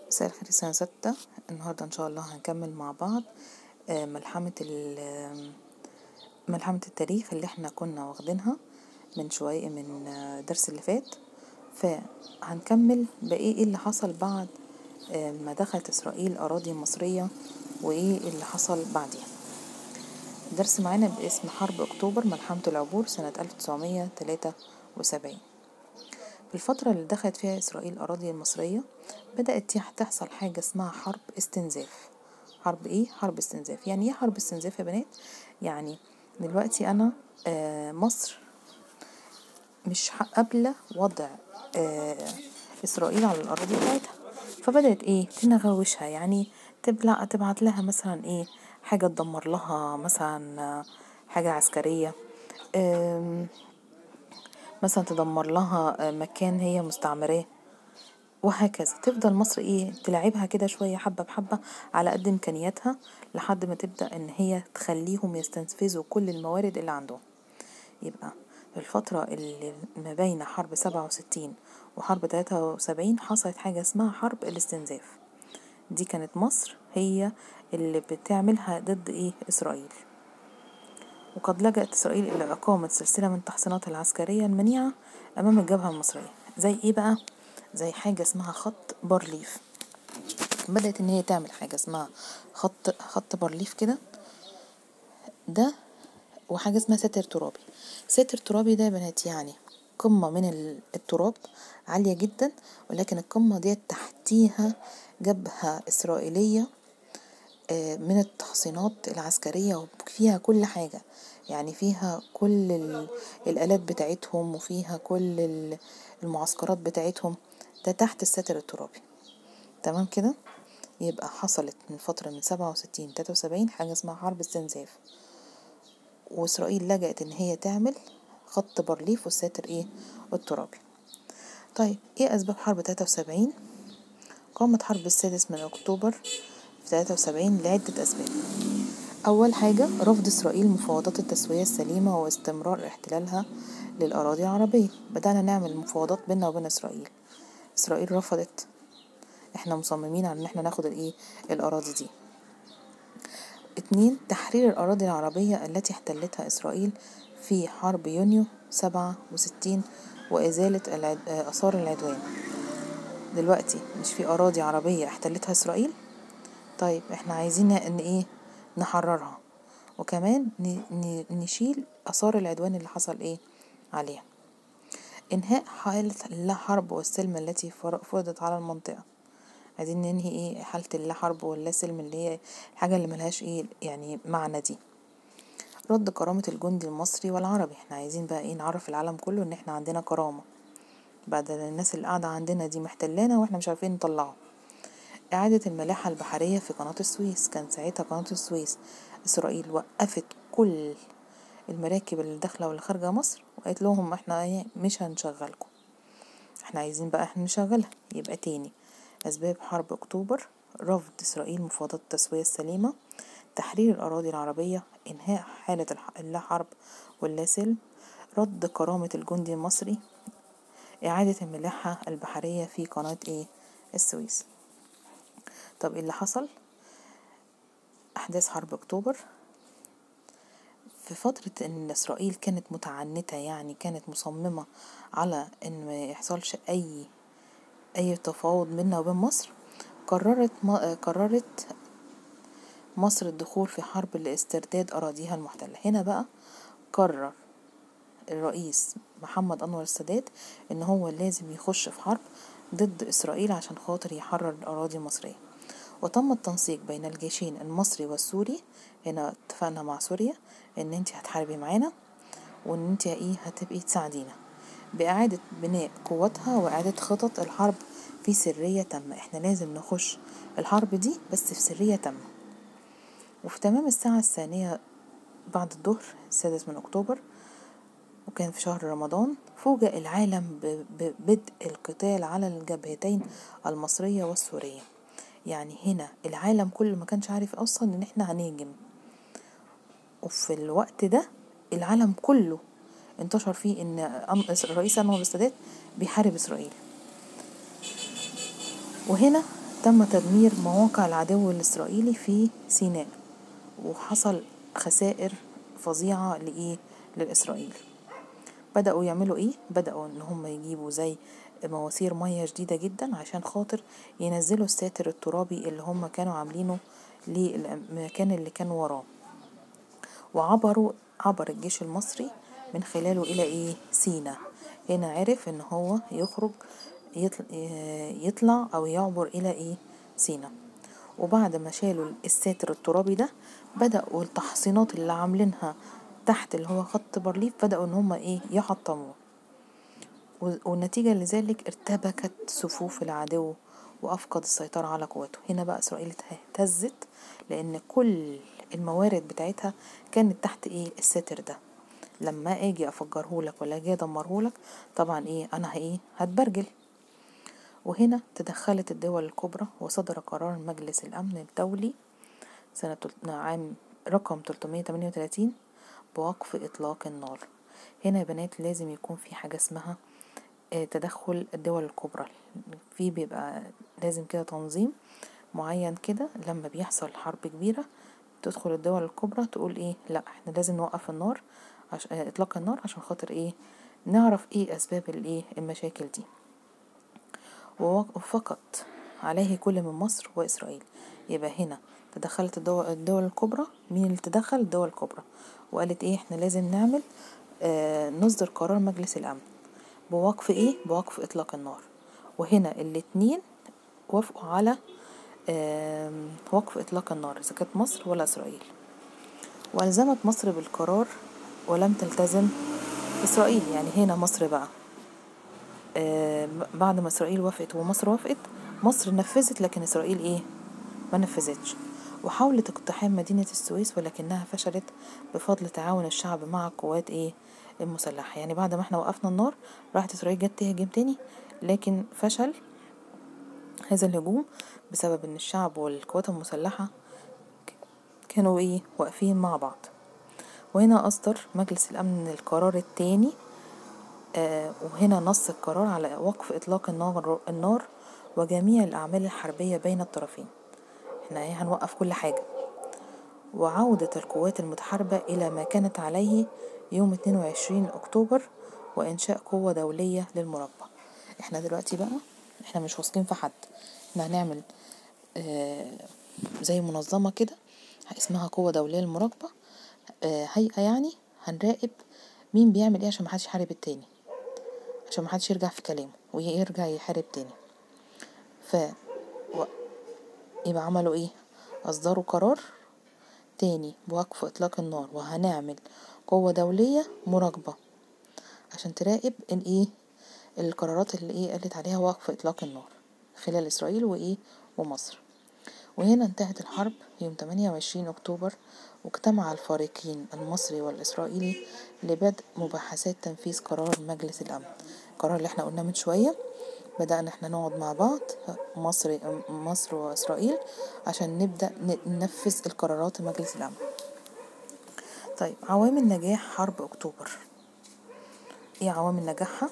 مساء الخير سنة ستة النهاردة ان شاء الله هنكمل مع بعض ملحمة ملحمة التاريخ اللي احنا كنا واخدينها من شوية من الدرس اللي فات فهنكمل بايه ايه اللي حصل بعد ما دخلت اسرائيل اراضي مصرية وايه اللي حصل بعديها الدرس معانا باسم حرب اكتوبر ملحمة العبور سنة الف تسعمية تلاتة وسبعين في الفترة اللي دخلت فيها إسرائيل الأراضي المصرية بدأت تحصل حاجة اسمها حرب استنزاف حرب إيه؟ حرب استنزاف يعني إيه حرب استنزاف يا بنات؟ يعني دلوقتي أنا آه مصر مش قابلة وضع آه إسرائيل على الأراضي بتاعتها فبدأت إيه؟ تنغوشها يعني تبلع تبعت لها مثلا إيه؟ حاجة تدمر لها مثلا حاجة عسكرية آه مثلا تدمر لها مكان هي مستعمراه وهكذا تفضل مصر ايه تلعبها كده شوية حبة بحبة على قد امكانياتها لحد ما تبدأ ان هي تخليهم يستنفذوا كل الموارد اللي عندهم يبقى في الفترة اللي ما بين حرب سبعة وستين وحرب تلاتة وسبعين حصلت حاجة اسمها حرب الاستنزاف دي كانت مصر هي اللي بتعملها ضد ايه اسرائيل وقد لجأت إسرائيل إلى إقامة سلسلة من التحصينات العسكرية المنيعة أمام الجبهة المصرية زي إيه بقى؟ زي حاجة اسمها خط بارليف بدأت إن هي تعمل حاجة اسمها خط خط بارليف كده ده وحاجة اسمها ساتر ترابي ساتر ترابي ده يا بنات يعني قمة من التراب عالية جدا ولكن القمة ديت تحتيها جبهة إسرائيلية من التحصينات العسكرية وفيها كل حاجة يعني فيها كل الآلات بتاعتهم وفيها كل المعسكرات بتاعتهم ده تحت الساتر الترابي تمام كده يبقى حصلت من فترة من سبعة وستين تلاتة وسبعين حاجة اسمها حرب استنزاف وإسرائيل لجأت إن هي تعمل خط بارليف والساتر إيه الترابي طيب إيه أسباب حرب تلاتة وسبعين قامت حرب السادس من أكتوبر في 73 لعدة أسباب أول حاجة رفض إسرائيل مفاوضات التسوية السليمة واستمرار احتلالها للأراضي العربية بدأنا نعمل مفاوضات بيننا وبين إسرائيل إسرائيل رفضت احنا مصممين على ان احنا ناخد الايه الأراضي دي اتنين تحرير الأراضي العربية التي احتلتها إسرائيل في حرب يونيو سبعة وستين وإزالة العد... آثار العدوان دلوقتي مش في أراضي عربية احتلتها إسرائيل طيب احنا عايزين ان ايه نحررها وكمان نشيل اثار العدوان اللي حصل ايه عليها انهاء حالة اللا حرب والسلم التي فرضت على المنطقة عايزين ننهي ايه حالة اللا حرب واللا سلم اللي هي الحاجة اللي ملهاش ايه يعني معنى دي رد كرامة الجندي المصري والعربي احنا عايزين بقى ايه نعرف العالم كله ان احنا عندنا كرامة بعد الناس اللي قاعدة عندنا دي محتلانا واحنا مش عارفين نطلعه إعادة الملاحة البحرية في قناة السويس كان ساعتها قناة السويس إسرائيل وقفت كل المراكب اللي داخلة واللي خارجة مصر وقالت لهم احنا ايه مش هنشغلكم احنا عايزين بقى احنا نشغلها يبقى تاني أسباب حرب أكتوبر رفض إسرائيل مفاوضات التسوية السليمة تحرير الأراضي العربية إنهاء حالة اللا حرب واللا سلم رد كرامة الجندي المصري إعادة الملاحة البحرية في قناة ايه السويس طب ايه اللي حصل احداث حرب اكتوبر في فترة ان اسرائيل كانت متعنتة يعني كانت مصممة على ان ما يحصلش اي اي تفاوض بيننا وبين مصر قررت ما قررت مصر الدخول في حرب لاسترداد اراضيها المحتلة هنا بقى قرر الرئيس محمد انور السادات ان هو لازم يخش في حرب ضد اسرائيل عشان خاطر يحرر الاراضي المصريه وتم التنسيق بين الجيشين المصري والسوري هنا اتفقنا مع سوريا ان انت هتحاربي معانا وان انت ايه هتبقي تساعدينا بإعادة بناء قوتها وإعادة خطط الحرب في سرية تامة احنا لازم نخش الحرب دي بس في سرية تامة وفي تمام الساعة الثانية بعد الظهر السادس من أكتوبر وكان في شهر رمضان فوجئ العالم ببدء القتال على الجبهتين المصرية والسورية يعني هنا العالم كله ما كانش عارف اصلا ان احنا هنهجم وفي الوقت ده العالم كله انتشر فيه ان الرئيس انور السادات بيحارب اسرائيل وهنا تم تدمير مواقع العدو الإسرائيلي في سيناء وحصل خسائر فظيعة لإيه للإسرائيل بدأوا يعملوا إيه بدأوا إن هم يجيبوا زي مواسير مية جديدة جدا عشان خاطر ينزلوا الساتر الترابي اللي هم كانوا عاملينه للمكان اللي كان وراه وعبروا عبر الجيش المصري من خلاله إلى إيه سينا هنا عرف إن هو يخرج يطلع, يطلع أو يعبر إلى إيه سينا وبعد ما شالوا الساتر الترابي ده بدأوا التحصينات اللي عاملينها تحت اللي هو خط بارليف بدأوا إن هما إيه يحطموه والنتيجة لذلك ارتبكت صفوف العدو وأفقد السيطرة على قواته هنا بقى إسرائيل اهتزت لأن كل الموارد بتاعتها كانت تحت إيه الساتر ده لما أجي أفجرهولك ولا أجي أدمرهولك طبعا إيه أنا إيه هتبرجل وهنا تدخلت الدول الكبرى وصدر قرار مجلس الأمن الدولي سنة عام رقم 338 بوقف إطلاق النار هنا يا بنات لازم يكون في حاجة اسمها تدخل الدول الكبرى في بيبقى لازم كده تنظيم معين كده لما بيحصل حرب كبيرة تدخل الدول الكبرى تقول ايه لا احنا لازم نوقف النار عش... اطلاق النار عشان خاطر ايه نعرف ايه اسباب الايه المشاكل دي وفقط عليه كل من مصر واسرائيل يبقى هنا تدخلت الدول, الدول الكبرى مين اللي تدخل الدول الكبرى وقالت ايه احنا لازم نعمل آه نصدر قرار مجلس الامن بوقف ايه بوقف اطلاق النار وهنا الاتنين وافقوا على آه وقف اطلاق النار اذا كانت مصر ولا اسرائيل والزمت مصر بالقرار ولم تلتزم اسرائيل يعني هنا مصر بقى آه بعد ما اسرائيل وافقت ومصر وافقت مصر نفذت لكن اسرائيل ايه ما نفذتش وحاولت اقتحام مدينة السويس ولكنها فشلت بفضل تعاون الشعب مع القوات ايه المسلحة يعني بعد ما احنا وقفنا النار راحت اسرائيل جت تهجم تاني لكن فشل هذا الهجوم بسبب ان الشعب والقوات المسلحة كانوا ايه واقفين مع بعض وهنا اصدر مجلس الامن القرار التاني آه وهنا نص القرار على وقف اطلاق النار النار وجميع الاعمال الحربية بين الطرفين احنا ايه هنوقف كل حاجة وعودة القوات المتحاربة إلى ما كانت عليه يوم 22 أكتوبر وإنشاء قوة دولية للمربع احنا دلوقتي بقى احنا مش واثقين في حد احنا هنعمل اه زي منظمة كده اسمها قوة دولية للمراقبة اه هيئة يعني هنراقب مين بيعمل ايه عشان محدش يحارب التاني عشان محدش يرجع في كلامه ويرجع يحارب تاني ف و... يبقى عملوا ايه اصدروا قرار تاني بوقف اطلاق النار وهنعمل قوة دولية مراقبة عشان تراقب الايه القرارات اللي ايه قالت عليها وقف اطلاق النار خلال اسرائيل وايه ومصر وهنا انتهت الحرب يوم 28 اكتوبر واجتمع الفريقين المصري والاسرائيلي لبدء مباحثات تنفيذ قرار مجلس الامن القرار اللي احنا قلنا من شويه بدأنا احنا نقعد مع بعض مصر مصر وإسرائيل عشان نبدأ ننفذ القرارات مجلس الأمن طيب عوامل نجاح حرب أكتوبر ايه عوامل نجاحها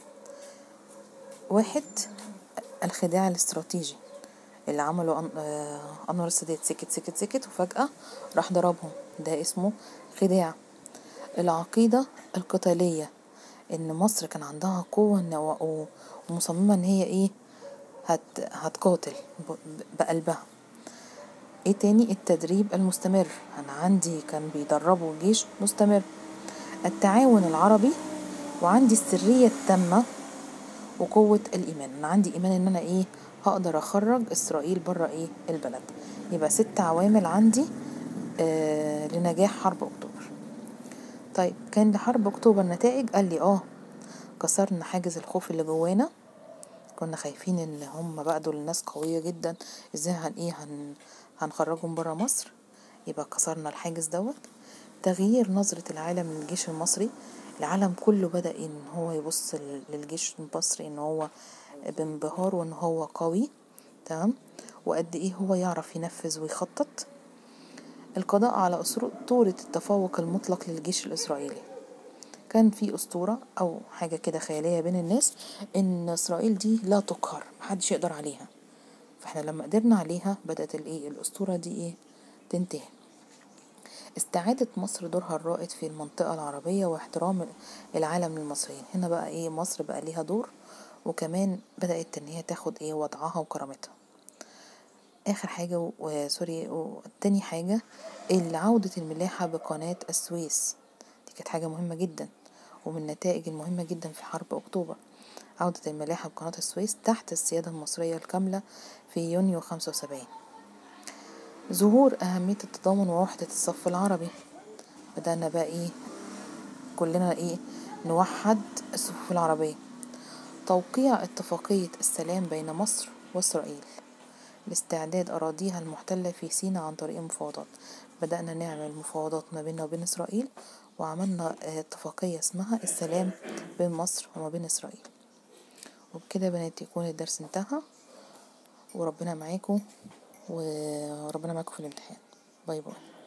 واحد الخداع الاستراتيجي اللي عمله أنور السادات سكت سكت سكت وفجأة راح ضربهم ده اسمه خداع العقيدة القتالية ان مصر كان عندها قوة ومصممة ان هي ايه هت هتقاتل بقلبها ايه تاني التدريب المستمر انا عندي كان بيدربوا جيش مستمر التعاون العربي وعندي السرية التامة وقوة الإيمان أنا عندي إيمان إن أنا إيه هقدر أخرج إسرائيل بره إيه البلد يبقى ست عوامل عندي آه لنجاح حرب أكتوبر طيب كان لحرب أكتوبر نتائج قال لي آه كسرنا حاجز الخوف اللي جوانا كنا خايفين ان هم بقى دول ناس قوية جدا ازاي هن ايه هن هنخرجهم برا مصر يبقى كسرنا الحاجز دوت تغيير نظرة العالم للجيش المصري العالم كله بدأ ان هو يبص للجيش المصري ان هو بانبهار وان هو قوي تمام وقد ايه هو يعرف ينفذ ويخطط القضاء على أسطورة التفوق المطلق للجيش الإسرائيلي كان في أسطورة أو حاجة كده خيالية بين الناس إن إسرائيل دي لا تقهر محدش يقدر عليها فاحنا لما قدرنا عليها بدأت الايه الأسطورة دي ايه تنتهي استعادت مصر دورها الرائد في المنطقة العربية واحترام العالم للمصريين هنا بقى ايه مصر بقى ليها دور وكمان بدأت ان هي تاخد ايه وضعها وكرامتها اخر حاجة وسوري وتاني حاجة عودة الملاحة بقناة السويس دي كانت حاجة مهمة جدا ومن النتائج المهمة جدا في حرب اكتوبر عودة الملاحة بقناة السويس تحت السيادة المصرية الكاملة في يونيو خمسة وسبعين ظهور أهمية التضامن ووحدة الصف العربي بدأنا بقى ايه كلنا ايه نوحد الصفوف العربية توقيع اتفاقية السلام بين مصر وإسرائيل لاستعداد أراضيها المحتلة في سيناء عن طريق المفاوضات بدأنا نعمل مفاوضات ما بيننا وبين إسرائيل وعملنا اتفاقية اسمها السلام بين مصر وما بين إسرائيل وبكده بنات يكون الدرس انتهى وربنا معاكم وربنا معاكم في الامتحان باي باي